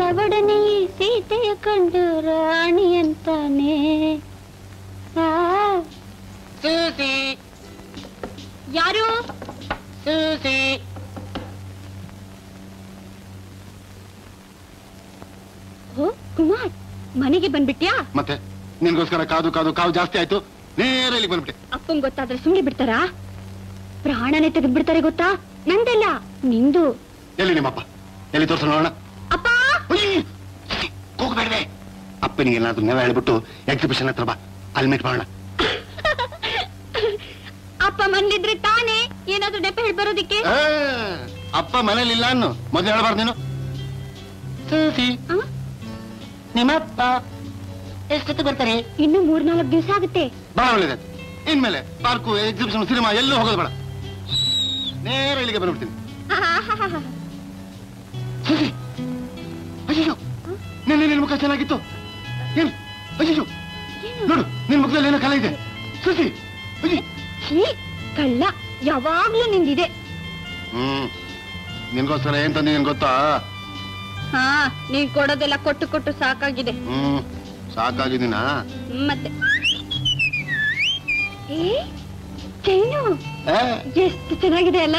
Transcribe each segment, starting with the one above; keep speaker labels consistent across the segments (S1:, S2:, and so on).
S1: ನನ್ನ ಒಡನೆ ಈ ಸೀತೆಯ ಕಂಡು ರಾಣಿ ಅಂತಾನೆ ಆ,
S2: ಸೂಸಿ
S1: ಯಾರು
S2: ಸೂಸಿ
S1: ಓ ಕುಮಾರ್ ಮನೆಗೆ ಬಂದ್ಬಿಟ್ಯಾ
S3: ಮತ್ತೆ ನಿನ್ಗೋಸ್ಕರ ಕಾದು ಕಾದು ಕಾವು ಜಾಸ್ತಿ ಆಯ್ತು ನೇರ ಇಲ್ಲಿ ಬಂದ್ಬಿಟ್ಟೆ
S1: ಅಪ್ಪಂಗ್ ಗೊತ್ತಾದ್ರೆ ಸುಮ್ಮನೆ ಬಿಡ್ತಾರಾ ಪ್ರಾಣನೇ ತೆಗೆದು ಬಿಡ್ತಾರೆ ಗೊತ್ತಾ ನಂದಲ್ಲ ನಿಂದು
S3: ಎಲ್ಲಿ ನಿಮ್ಮಪ್ಪ ಎಲ್ಲಿ ತೋರ್ಸ ನೋಡೋಣ
S1: ಅಪ್ಪ
S3: ಹೋಗ್ಬೇಡ್ವೆ ಅಪ್ಪನಿಗೆ ಏನಾದ್ರು ನೆವ ಹೇಳ್ಬಿಟ್ಟು ಎಕ್ಸಿಬಿಷನ್ ಹತ್ರ ಬಾ ಅಲ್ಲಿ ಮೀಟ್ ಮಾಡೋಣ
S1: ಅಪ್ಪ ಮನ್ಲಿದ್ರೆ ತಾನೇ ಏನಾದ್ರೂ ನೆಪ ಹೇಳಿ ಬರೋದಿಕ್ಕೆ
S3: ಆ, ಅಪ್ಪ ಮನೇಲಿ ಇಲ್ಲ ಅನ್ನು ಮೊದಲು ಹೇಳ್ಬಾರ್ದು ನೀನು ಸೂಸಿ
S1: ಆ?
S2: ನಿಮ್ಮಪ್ಪ ಎಷ್ಟೊತ್ತು ಬರ್ತಾರೆ
S1: ಇನ್ನು ಮೂರ್ನಾಲ್ಕು ದಿವಸ ಆಗುತ್ತೆ
S3: ಬಹಳ ಒಳ್ಳೇದು ಇನ್ಮೇಲೆ ಪಾರ್ಕು ಎಕ್ಸಿಬಿಷನ್ ಸಿನಿಮಾ ಎಲ್ಲೂ ಹೋಗೋದು ಬೇಡ ನೇರ ಇಲ್ಲಿಗೆ ಬಂದ್ಬಿಡ್ತೀನಿ
S1: ಆಹಾಹಾಹಾ.
S3: ಸೂಸಿ ಅಯ್ಯೋ ನಿನ್ನೆ ನಿನ್ ಮುಖ ಚೆನ್ನಾಗಿತ್ತು ಏನ್ ಅಯ್ಯೋ
S1: ಏನು?
S3: ನೋಡು ನಿನ್ ಮುಖದಲ್ಲಿ ಏನೋ ಕಲೆ ಇದೆ ಸೂಸಿ ಅಯ್ಯೋ
S1: ಛೀ, ಕಳ್ಳ ಯಾವಾಗ್ಲೂ ನಿಂದಿದೆ
S3: ಹ್ಮ್ ನಿನ್ಗೋಸ್ಕರ ಏನ್ ತಂದಿ ಏನ್ ಗೊತ್ತಾ
S1: ಹಾ ನೀವ್ ಕೊಡೋದೆಲ್ಲ ಕೊಟ್ಟು ಕೊಟ್ಟು ಸಾಕಾಗಿದೆ
S3: ಹ್ಮ್ ಸಾಕಾಗಿದ್ದೀನಾ
S1: ಹ್ಮ್, ಮತ್ತೆ ಏ ಚೈನು
S3: ಏ,
S1: ಎಷ್ಟು ಚೆನ್ನಾಗಿದೆ ಅಲ್ಲ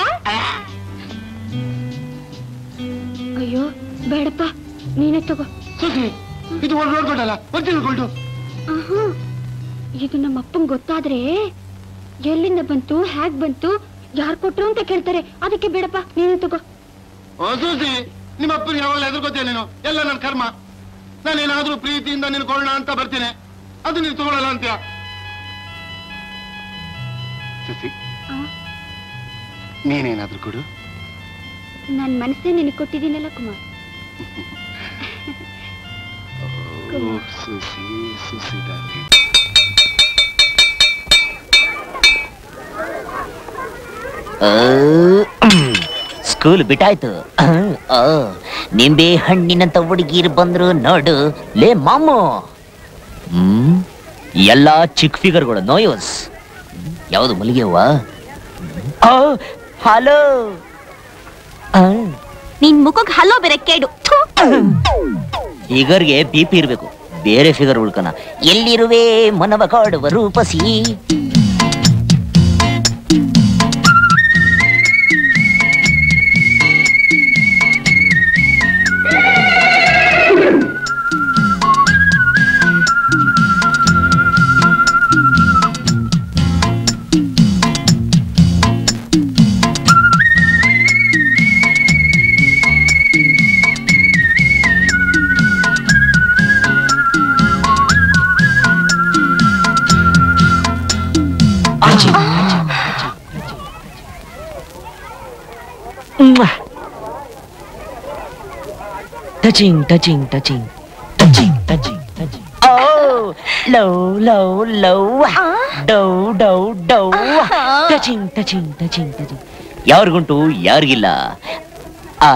S1: ಅಯ್ಯೋ ಬೇಡಪ್ಪ ನೀನೇ ತಗೋ
S3: ಸೂಸಿ ಇದು ಒಂದು ನೋಡ್ಕೊಂಡಲ್ಲ ಬರ್ತೀನಿ ಗೋಲ್ಡು
S1: ಆಹಾ ಇದು ನಮ್ಮ ಅಪ್ಪಂಗ್ ಗೊತ್ತಾದ್ರೆ ಎಲ್ಲಿಂದ ಬಂತು ಹ್ಯಾಗ್ ಬಂತು ಯಾರ್ ಕೊಟ್ರು ಅಂತ ಕೇಳ್ತಾರೆ ಅದಕ್ಕೆ ಬೇಡಪ್ಪ ನೀನೇ ತಗೋ
S3: ಓ ಸೂಸಿ ನಿಮ್ಮ ಅಪ್ಪನಿಗೆ ಯಾವಾಗಲೂ ಎದುರ್ಕೋತೀಯ ನೀನು ಎಲ್ಲ ನನ್ನ ಕರ್ಮ ನಾನೇನಾದ್ರೂ ಪ್ರೀತಿಯಿಂದ ನೀನು ಕೊಳ್ಳೋಣ ಅಂತ ಬರ್ತೀನಿ ಅದು ನೀನು ತಗೊಳ್ಳಲ್ಲ ಅಂತೀಯ ಸೂಸಿ
S1: ಆ,
S3: ನೀನೇನಾದ್ರೂ ಕೊಡು
S1: ನನ್ ಮನಸ್ಸೇ ನಿನಗೆ ಕೊಟ್ಟಿದ್ದೀನಲ್ಲ ಕುಮಾರ್
S3: ಓ ಸೂಸಿ ಸೂಸಿ darling.
S4: ಸ್ಕೂಲ್ ಬಿಟ್ಟಾಯ್ತು ಆ, ನಿಂಬೆ ಹಣ್ಣಿನಂತ ಹುಡುಗಿರು ಬಂದ್ರು ನೋಡು ಲೇ ಮಾಮು ಹ್ಮ್ ಎಲ್ಲಾ ಚಿಕ್ಕ ಫಿಗರ್ಗಳು ನೋ ಯೂಸ್ ಯಾವುದು ಮಲ್ಲಿಗೆ ಹೂವ ಹಲೋ
S1: ನಿನ್ ಮುಖಕ್ ಹಲ್ಲೋ ಬೇರೆ ಕೇಡು ಥು.
S4: ಫಿಗರ್ಗೆ ಬಿ ಪಿ ಇರ್ಬೇಕು ಬೇರೆ ಫಿಗರ್ ಉಳ್ಕನ ಎಲ್ಲಿರುವೆ ಮನವ ಕಾಡುವ ರೂಪಸಿ touching touching touching touching touching touching oh love love love ಡೌ ಡೌ ಡೌ ಟಚಿಂಗ್ ಟಚಿಂಗ್ ಟಚಿಂಗ್ ಟಚಿಂಗ್ ಯಾರಿಗುಂಟು ಯಾರಿಗಿಲ್ಲ ಆ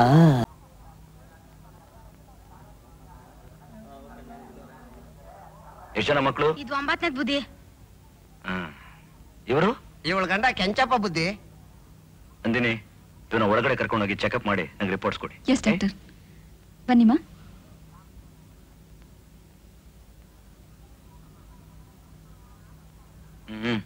S5: ಎಷ್ಟು ಜನ ಮಕ್ಕಳು
S1: ಇದು ಒಂಬತ್ತನೇ ಬುದ್ಧಿ
S5: ಇವರು
S2: ಇವಳ ಗಂಡ ಕೆಂಚಪ್ಪ ಬುದ್ಧಿ
S5: ಅಂದಿನಿ ಇವನ ಒಳಗಡೆ ಕರ್ಕೊಂಡೋಗಿ ಚೆಕಪ್ ಮಾಡಿ ನಂಗೆ ರಿಪೋರ್ಟ್ಸ್ ಕೊಡಿ
S6: ಎಸ್ ಡಾಕ್ಟರ್ ಬನ್ನಿಮ್ಮ
S5: ಹ್ಮ್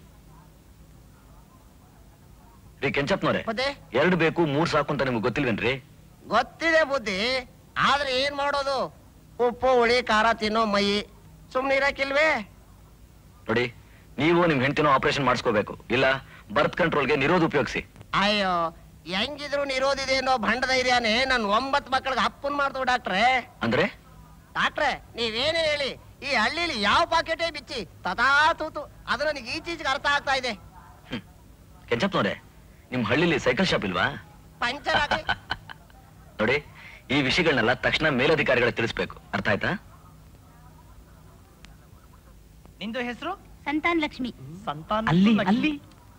S5: ರೀ ಕೆಂಚಪ್ನವ್ರೆ
S2: ಬುದ್ಧಿ
S5: ಎರಡು ಬೇಕು ಮೂರ್ ಸಾಕು ಅಂತ ನಿಮ್ಗೆ ಗೊತ್ತಿಲ್ವೇನ್ರಿ
S2: ಗೊತ್ತಿದೆ ಬುದ್ಧಿ ಆದ್ರೆ ಏನ್ ಮಾಡೋದು ಉಪ್ಪು ಹುಳಿ ಖಾರ ತಿನ್ನೋ ಮೈ ಸುಮ್ನೆ ಇರಕ್ಕಿಲ್ವೇ
S5: ನೋಡಿ ನೀವು ನಿಮ್ ಹೆಂಡತಿನೋ ಆಪರೇಷನ್ ಮಾಡಿಸ್ಕೋಬೇಕು ಇಲ್ಲ ಬರ್ತ್ ಕಂಟ್ರೋಲ್ಗೆ ನಿರೋಧ ಉಪಯೋಗಿಸಿ
S2: ಅಯ್ಯೋ ಹೆಂಗಿದ್ರು ನಿರೋಧಿದೆ ಅನ್ನೋ ಭಂಡ ಧೈರ್ಯನೇ ನನ್ ಒಂಬತ್ ಮಕ್ಕಳಿಗೆ ಅಪ್ಪನ್ ಮಾಡ್ತು ಡಾಕ್ಟ್ರೆ
S5: ಅಂದ್ರೆ
S2: ಡಾಕ್ಟ್ರೆ ನೀವೇನೇ ಹೇಳಿ ಈ ಹಳ್ಳಿಲಿ ಯಾವ ಪಾಕೆಟೇ ಬಿಚ್ಚಿ ತಥಾ ತೂತು ಅದು ನನಗೆ ಈಚೀಚೆಗೆ ಅರ್ಥ ಆಗ್ತಾ ಇದೆ
S5: ಕೆಂಚಪ್ನವ್ರೆ ನಿಮ್ ಹಳ್ಳಿಲಿ ಸೈಕಲ್ ಶಾಪ್ ಇಲ್ವಾ
S2: ಪಂಚರ್ ಆಗಿ
S5: ನೋಡಿ ಈ ವಿಷಯಗಳನ್ನೆಲ್ಲ ತಕ್ಷಣ ಮೇಲಧಿಕಾರಿಗಳಿಗೆ ತಿಳಿಸ್ಬೇಕು ಅರ್ಥ ಆಯ್ತಾ
S7: ನಿಂದು ಹೆಸರು
S1: ಸಂತಾನ್ ಲಕ್ಷ್ಮಿ
S7: ಸಂತಾನ
S4: ಅಲ್ಲಿ
S7: ಲಕ್ಷ್ಮಿ.
S4: ಅಲ್ಲಿ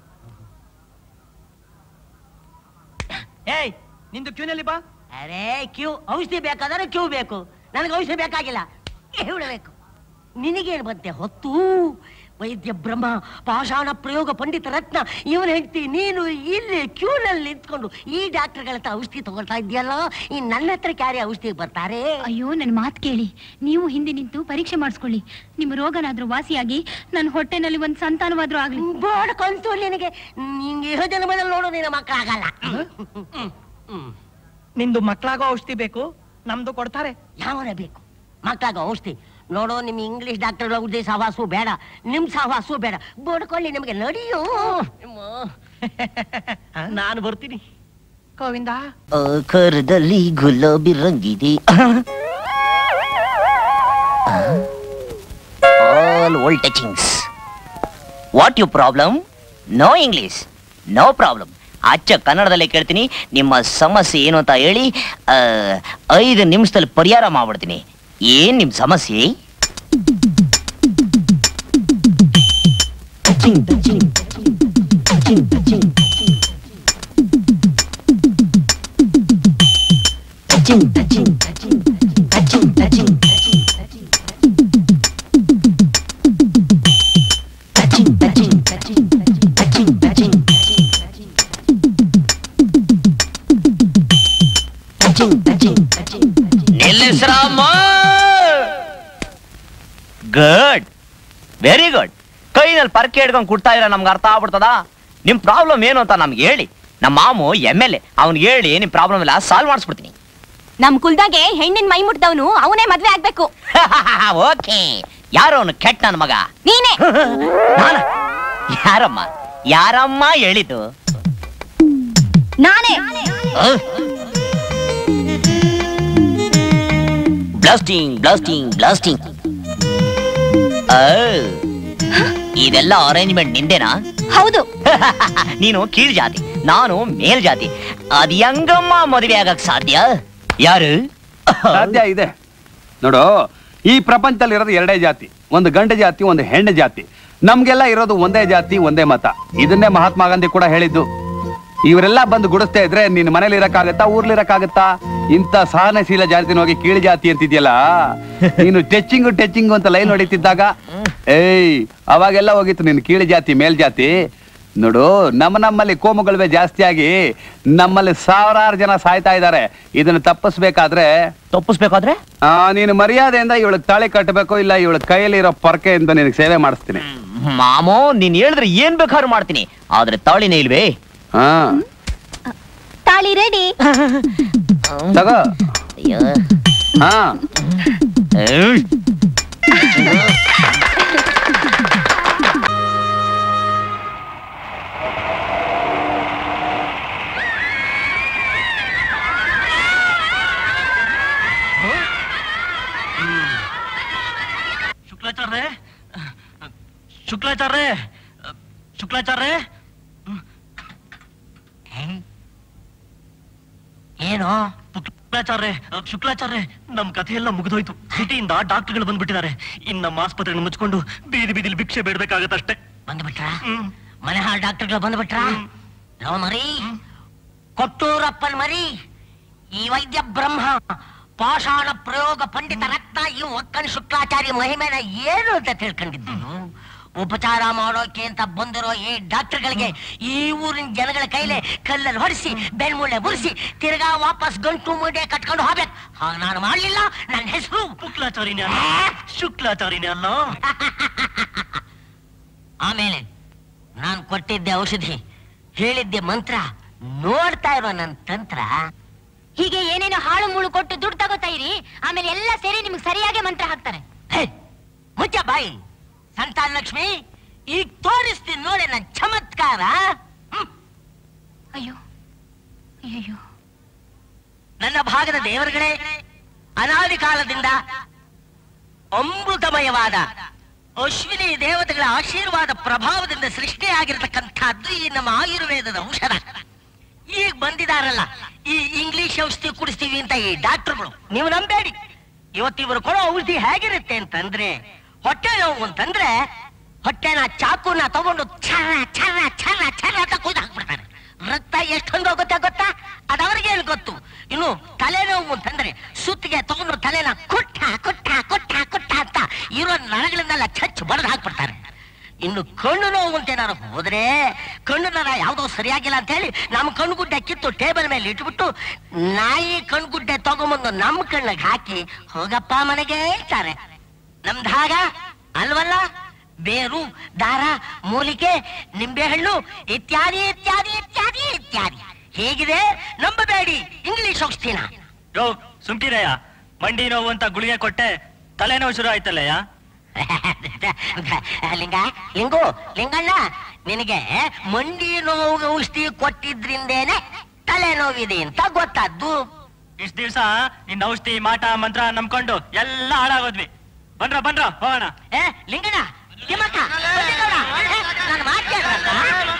S7: ಏಯ್ ನಿಂದು ಕ್ಯೂನಲ್ಲಿ ಬಾ
S8: ಅರೇ ಕ್ಯೂ ಔಷಧಿ ಬೇಕಾದ್ರೆ ಕ್ಯೂ ಬೇಕು ನನಗೆ ಔಷಧಿ ಬೇಕಾಗಿಲ್ಲ ಹೇಳಬೇಕು ನಿನಗೇನು ಬಂತೆ ಹೊತ್ತು ವೈದ್ಯ ಬ್ರಹ್ಮ ಪಾಷಾಣ ಪ್ರಯೋಗ ಪಂಡಿತ ರತ್ನ ಇವನ ಹೆಂಡತಿ ನೀನು ಇಲ್ಲಿ ಕ್ಯೂನಲ್ಲಿ ನಿಂತ್ಕೊಂಡು ಈ ಡಾಕ್ಟರ್ಗಳ ಹತ್ರ ಔಷಧಿ ತಗೊಳ್ತಾ ಇದೆಯಲ್ಲ ಈ ನನ್ನ ಹತ್ರ ಕ್ಯಾರಿ ಔಷಧಿ ಬರ್ತಾರೆ
S6: ಅಯ್ಯೋ ನನ್ನ ಮಾತು ಕೇಳಿ ನೀವು ಹಿಂದೆ ನಿಂತು ಪರೀಕ್ಷೆ ಮಾಡಿಸ್ಕೊಳ್ಳಿ ನಿಮ್ಮ ರೋಗನಾದ್ರೂ ವಾಸಿಯಾಗಿ ನನ್ನ ಹೊಟ್ಟೆನಲ್ಲಿ ಒಂದು ಸಂತಾನವಾದ್ರೂ ಆಗ್ಲಿ
S8: ಬೋಡ್ಕೊಂತು ನಿನಗೆ ನಿಂಗೆ ಇರೋ ಜನ್ಮದಲ್ಲಿ ನೋಡು ನಿನ್ನ ಮಕ್ಕಳಾಗಲ್ಲ
S7: ನಿಂದು ಮಕ್ಕಳಾಗೋ ಔಷಧಿ ಬೇಕು ನಮ್ದು ಕೊಡ್ತಾರೆ
S8: ಯಾವನ ಬೇಕು ಮಕ್ಕಳಾಗ ಔಷಧಿ ನೋಡು ನಿಮ್ ಇಂಗ್ಲಿಷ್ ಡಾಕ್ಟರ್ ಔಷಧಿ ಸಹವಾಸು ಬೇಡ ನಿಮ್ ಸಹವಾಸು ಬೇಡ ಬೋಡ್ಕೊಳ್ಳಿ ನಿಮಗೆ ನಡಿಯೋ ನಾನು ಬರ್ತೀನಿ
S7: ಗೋವಿಂದ
S4: ಆಕಾರದಲ್ಲಿ ಗುಲಾಬಿ ರಂಗಿದೆ ಆಲ್ ಓಲ್ touchings what you problem no English no problem ಅಚ್ಚ ಕನ್ನಡದಲ್ಲೇ ಕೇಳ್ತೀನಿ ನಿಮ್ಮ ಸಮಸ್ಯೆ ಏನು ಅಂತ ಹೇಳಿ ಆ, ಐದು ನಿಮಿಷದಲ್ಲಿ ಪರಿಹಾರ ಮಾಡ್ಬಿಡ್ತೀನಿ ಏನ್ ನಿಮ್ ಸಮಸ್ಯೆ ನಿಲ್ಲಿಸ್ರಾಮ ಗುಡ್ ವೆರಿ ಗುಡ್ ಕೈನಲ್ಲಿ ಪರ್ಕೆ ಹಿಡ್ಕೊಂಡು ಕುಡ್ತಾ ಇರ ನಮ್ಗೆ ಅರ್ಥ ಆಗ್ಬಿಡ್ತದ ನಿಮ್ ಪ್ರಾಬ್ಲಮ್ ಏನು ಅಂತ ನಮ್ಗೆ ಹೇಳಿ ನಮ್ಮ ಮಾಮು ಎಮ್ ಎಲ್ ಎ ಅವ್ನಿಗೆ ಹೇಳಿ ನಿಮ್ ಪ್ರಾಬ್ಲಮ್ ಎಲ್ಲ ಸಾಲ್ವ್ ಮಾಡಿಸ್ಬಿಡ್ತೀನಿ
S1: ನಮ್ ಕುಲ್ದಾಗೆ ಹೆಣ್ಣಿನ ಮೈ ಮುಟ್ದವನು ಅವನೇ ಮದ್ವೆ ಆಗ್ಬೇಕು
S4: ಓಕೆ ಯಾರು ಅವನು ಕೆಟ್ಟ ನನ್ನ ಮಗ
S1: ನೀನೇ
S4: ನಾನ ಯಾರಮ್ಮ ಯಾರಮ್ಮ ಹೇಳಿದ್ದು
S1: ನಾನೇ
S4: ಬ್ಲಾಸ್ಟಿಂಗ್ ಬ್ಲಾಸ್ಟಿಂಗ್ ಬ್ಲಾಸ್ಟಿಂಗ್ ಇದೆಲ್ಲ ಅರೇಂಜ್ಮೆಂಟ್ ನಿಂದೇನಾ
S1: ಹೌದು
S4: ನೀನು ಕೀಳ್ ಜಾತಿ ನಾನು ಮೇಲ್ ಜಾತಿ ಅದ್ ಹೆಂಗಮ್ಮ ಮದುವೆ ಆಗಕ್ ಸಾಧ್ಯ ಯಾರು
S9: ಸಾಧ್ಯ ಇದೆ ನೋಡು ಈ ಪ್ರಪಂಚದಲ್ಲಿ ಇರೋದು ಎರಡೇ ಜಾತಿ ಒಂದು ಗಂಡು ಜಾತಿ ಒಂದು ಹೆಣ್ಣು ಜಾತಿ ನಮ್ಗೆಲ್ಲ ಇರೋದು ಒಂದೇ ಜಾತಿ ಒಂದೇ ಮತ ಇದನ್ನೇ ಮಹಾತ್ಮ ಗಾಂಧಿ ಕೂಡ ಹೇಳಿದ್ದು ಇವರೆಲ್ಲ ಬಂದು ಗುಡಿಸ್ತಾ ಇದ್ರೆ ನಿನ್ ಮನೇಲಿ ಇರಕ್ಕಾಗತ್ತಾ ಊರ್ಲಿ ಇರಕ್ಕಾಗತ್ತಾ ಇಂಥ ಸಹನಶೀಲ ಜಾತಿ ಹೋಗಿ ಕೀಳು ಜಾತಿ ಅಂತಿದ್ಯಲ್ಲ ನೀನು ಟೆಚ್ಚಿಂಗು ಟೆಚ್ಚಿಂಗು ಅಂತ ಲೈನ್ ಹೊಡಿತಿದ್ದಾಗ ಏಯ್ ಅವಾಗೆಲ್ಲ ಹೋಗಿತ್ತು ನಿನ್ ಕೀಳು ಜಾತಿ ಮೇಲ್ ಜಾತಿ ನೋಡು ನಮ್ಮ ನಮ್ಮಲ್ಲಿ ಕೋಮುಗಳುವೆ ಜಾಸ್ತಿ ಆಗಿ ನಮ್ಮಲ್ಲಿ ಸಾವಿರಾರು ಜನ ಸಾಯ್ತಾ ಇದ್ದಾರೆ ಇದನ್ನ ತಪ್ಪಿಸ್ಬೇಕಾದ್ರೆ
S4: ತಪ್ಪಿಸ್ಬೇಕಾದ್ರೆ
S9: ಆ, ನೀನು ಮರ್ಯಾದೆಯಿಂದ ಇವಳಿಗೆ ತಾಳಿ ಕಟ್ಟಬೇಕು ಇಲ್ಲ ಇವಳ ಕೈಯಲ್ಲಿ ಇರೋ ಪರ್ಕೆಯಿಂದ ನಿನಗೆ ಸೇವೆ ಮಾಡಿಸ್ತೀನಿ
S4: ಮಾಮೋ ನೀನ್ ಹೇಳಿದ್ರೆ ಏನ್ ಬೇಕಾದ್ರೂ ಮಾಡ್ತೀನಿ ಆದ್ರೆ ತಾಳಿನೇ ಇಲ್ವೇ
S9: ಹಾ
S1: ತಾಳಿ ರೆಡಿ
S9: ತಗೋ
S4: ಅಯ್ಯೋ.
S9: ಹಾ
S4: ಏಯ್.
S5: ಶುಕ್ಲಾಚಾರ್ಯ ಶುಕ್ಲಾಚಾರ್ಯ ಶುಕ್ಲಾಚಾರ್ಯ
S8: ಏನು
S5: ಶುಕ್ಲಾಚಾರ್ಯ ಶುಕ್ಲಾಚಾರ್ಯ ನಮ್ ಕಥೆ ಎಲ್ಲ ಮುಗಿದೋಯ್ತು ಸಿಟಿಯಿಂದ ಡಾಕ್ಟರ್ಗಳು ಬಂದ್ಬಿಟ್ಟಿದ್ದಾರೆ ಇನ್ ನಮ್ಮ ಆಸ್ಪತ್ರೆ ಮುಚ್ಕೊಂಡು ಬೀದಿ ಬೀದಿಲಿ ಭಿಕ್ಷೆ ಬೇಡ್ಬೇಕಾಗತ್ತಷ್ಟೇ
S8: ಬಂದ್ಬಿಟ್ರ
S5: ಹ್ಮ್
S8: ಮನೆ ಹಾಳು ಡಾಕ್ಟರ್ಗಳು ಬಂದ್ಬಿಟ್ರ ಲವ್ ಮರಿ ಕೊಟ್ಟೂರಪ್ಪನ್ ಮರಿ ಈ ವೈದ್ಯ ಬ್ರಹ್ಮ ಪಾಷಾಣ ಪ್ರಯೋಗ ಪಂಡಿತ ರತ್ನ ಈ ಒಕ್ಕನ್ ಶುಕ್ಲಾಚಾರ್ಯ ಮಹಿಮೆನ ಏನು ಅಂತ ತಿಳ್ಕೊಂಡಿದ್ದು ಉಪಚಾರ ಮಾಡೋಕೆ ಅಂತ ಬಂದಿರೋ ಈ ಡಾಕ್ಟರ್ಗಳಿಗೆ ಈ ಊರಿನ ಜನಗಳ ಕೈಲೆ ಕಲ್ಲಲ್ಲಿ ಹೊಡಿಸಿ ಬೆಳ್ಮುಳ್ಳೆ ಮುರಿಸಿ ತಿರ್ಗಾ ವಾಪಸ್ ಗಂಟು ಮುಡೆ ಕಟ್ಕೊಂಡು ಹೋಗ್ಬೇಕು ಹಾಗ ನಾನು ಮಾಡ್ಲಿಲ್ಲ ನನ್ನ ಹೆಸರು
S5: ಶುಕ್ಲಾಚಾರ್ಯನೇ ಅಲ್ಲ ಶುಕ್ಲಾಚಾರ್ಯನೇ ಅಲ್ಲ
S8: ಆಮೇಲೆ ನಾನು ಕೊಟ್ಟಿದ್ದೆ ಔಷಧಿ ಹೇಳಿದ್ದೆ ಮಂತ್ರ ನೋಡ್ತಾ ಇರೋ ನನ್ನ ತಂತ್ರ
S1: ಹೀಗೆ ಏನೇನೋ ಹಾಳು ಮುಳು ಕೊಟ್ಟು ದುಡ್ಡು ತಗೋತಾ ಇರಿ ಆಮೇಲೆ ಎಲ್ಲ ಸೇರಿ ನಿಮ್ಗೆ ಸರಿಯಾಗಿ ಮಂತ್ರ ಹಾಕ್ತಾರೆ
S8: ಹೇ, ಮುಚ್ಚ ಬಾಯಿ ಸಂತಾನ ಲಕ್ಷ್ಮಿ ಈಗ ತೋರಿಸ್ತೀನಿ ನೋಡಿ ನನ್ನ ಚಮತ್ಕಾರ ಹ್ಮ್.
S6: ಅಯ್ಯೋ ಅಯ್ಯೋ
S8: ನನ್ನ ಭಾಗದ ದೇವರುಗಳೇ ಅನಾದಿ ಕಾಲದಿಂದ ಅಮೃತಮಯವಾದ ಅಶ್ವಿನಿ ದೇವತೆಗಳ ಆಶೀರ್ವಾದ ಪ್ರಭಾವದಿಂದ ಸೃಷ್ಟಿಯಾಗಿರ್ತಕ್ಕಂಥದ್ದು ಈ ನಮ್ಮ ಆಯುರ್ವೇದದ ಔಷಧ ಈಗ ಬಂದಿದಾರಲ್ಲ ಈ ಇಂಗ್ಲಿಷ್ ಔಷಧಿ ಕುಡಿಸ್ತೀವಿ ಅಂತ ಈ ಡಾಕ್ಟರ್ಗಳು ನೀವು ನಂಬೇಡಿ ಇವತ್ತಿವರು ಕೊಡೋ ಔಷಧಿ ಹೇಗಿರುತ್ತೆ ಅಂತಂದ್ರೆ ಹೊಟ್ಟೆ ನೋವು ಅಂತಂದ್ರೆ ಹೊಟ್ಟೆನ ಚಾಕುನ ತಗೊಂಡು ಛರ ಛರ ಛರ ಛರ ಅಂತ ಕುಯ್ದು ಹಾಕ್ಬಿಡ್ತಾರೆ ರಕ್ತ ಎಷ್ಟೊಂದು ಹೋಗುತ್ತೆ ಗೊತ್ತಾ ಅದವರಿಗೆ ಏನು ಗೊತ್ತು ಇನ್ನು ತಲೆನೋವು ಅಂತಂದ್ರೆ ಸುತ್ತಿಗೆ ತಗೊಂಡು ತಲೆನ ಕುಟ್ಟ ಕುಟ್ಟ ಕುಟ್ಟ ಕುಟ್ಟ ಅಂತ ಇರೋ ನರಗಳನ್ನೆಲ್ಲ ಚಚ್ಚು ಬಡ್ದು ಹಾಕ್ಬಿಡ್ತಾರೆ ಇನ್ನು ಕಣ್ಣು ನೋವು ಅಂತ ಏನಾರು ಹೋದ್ರೆ ಕಣ್ಣು ನರ ಯಾವ್ದೋ ಸರಿಯಾಗಿಲ್ಲ ಅಂತ ಹೇಳಿ ನಮ್ಮ ಕಣ್ಗುಡ್ಡೆ ಕಿತ್ತು ಟೇಬಲ್ ಮೇಲೆ ಇಟ್ಬಿಟ್ಟು ನಾಯಿ ಕಣ್ಗುಡ್ಡೆ ತಗೊಂಬಂದು ನಮ್ಮ ಕಣ್ಣಿಗೆ ಹಾಕಿ ಹೋಗಪ್ಪ ಮನೆಗೆ ಹೇಳ್ತಾರೆ ನಮ್ದಾಗ ಅಲ್ವಲ್ಲ ಬೇರು ದಾರ ಮೂಲಿಕೆ ನಿಂಬೆಹಣ್ಣು ಇತ್ಯಾದಿ ಇತ್ಯಾದಿ ಇತ್ಯಾದಿ ಇತ್ಯಾದಿ ಹೇಗಿದೆ ನಂಬಬೇಡಿ ಇಂಗ್ಲಿಷ್ ಔಷಧಿನ
S5: ಯೋ ಸುಮ್ಕಿರಯ್ಯ ಮಂಡಿ ನೋವು ಅಂತ ಗುಳಿಗೆ ಕೊಟ್ಟೆ ತಲೆನೋವು ಶುರು ಆಯ್ತಲ್ಲಯ್ಯ
S8: ಲಿಂಗ ಲಿಂಗು ಲಿಂಗಣ್ಣ ನಿನಗೆ ಮಂಡಿ ನೋವು ಔಷಧಿ ಕೊಟ್ಟಿದ್ರಿಂದೇನೆ ತಲೆನೋವಿದೆ ಅಂತ ಗೊತ್ತಾದ್ದು
S5: ಇಷ್ಟ ದಿವ್ಸ ನಿನ್ನ ಔಷಧಿ ಮಾಟ ಮಂತ್ರ ನಂಬ್ಕೊಂಡು ಎಲ್ಲ ಹಾಳಾಗೋದ್ವಿ ಬನ್ರ ಬನ್ರ ಹೋಗೋಣ
S8: ಏ ಲಿಂಗಣ್ಣ ತಿಮ್ಮಕ್ಕ ಬಂದಿದ್ದವ್ರಾ? ಏ, ನನ್ನ ಮಾತ್ ಕೇಳ್ರಪ್ಪ.